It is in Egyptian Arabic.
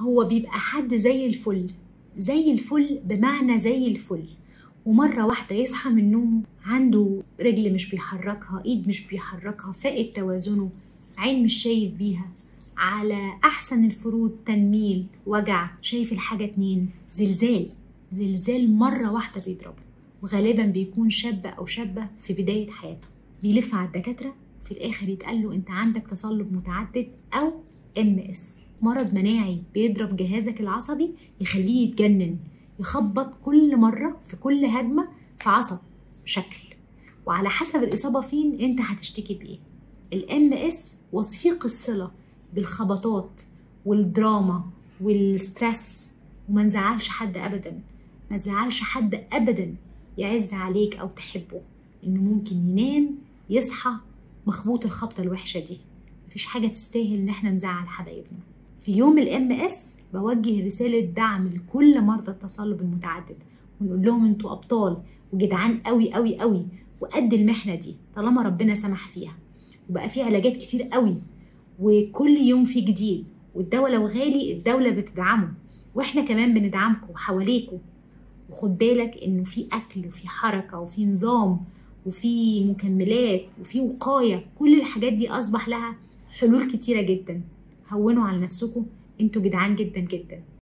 هو بيبقى حد زي الفل زي الفل بمعنى زي الفل ومرة واحدة يصحى من نومه عنده رجل مش بيحركها ايد مد بيحركها فاقد توازنه عين مش شايف بيها على أحسن الفروض تنميل وجع شايف الحاجة اتنين زلزال زلزال مرة واحدة بيضربه وغالبا بيكون شاب أو شابة في بداية حياته بيلف على الدكاترة في الآخر يتقال له أنت عندك تصلب متعدد أو ام اس مرض مناعي بيضرب جهازك العصبي يخليه يتجنن يخبط كل مرة في كل هجمة في عصب شكل وعلى حسب الإصابة فين أنت هتشتكي بإيه الام اس وثيق الصلة بالخبطات والدراما والستريس وما نزعلش حد أبدا ما تزعلش حد أبدا يعز عليك أو تحبه إنه ممكن ينام يصحى مخبوط الخبطة الوحشة دي مفيش حاجة تستاهل إن احنا نزعل حبايبنا في يوم الام اس بوجه رسالة دعم لكل مرضى التصلب المتعدد ونقول لهم انتوا أبطال وجدعان قوي قوي قوي وقد المحنة دي طالما ربنا سمح فيها وبقى في علاجات كتير قوي وكل يوم في جديد والدواء لو غالي الدولة بتدعمه واحنا كمان بندعمكم وحواليكم وخد بالك انه في اكل وفي حركة وفي نظام وفي مكملات وفي وقاية كل الحاجات دي اصبح لها حلول كتيرة جدا هونوا على نفسكم انتوا جدعان جدا جدا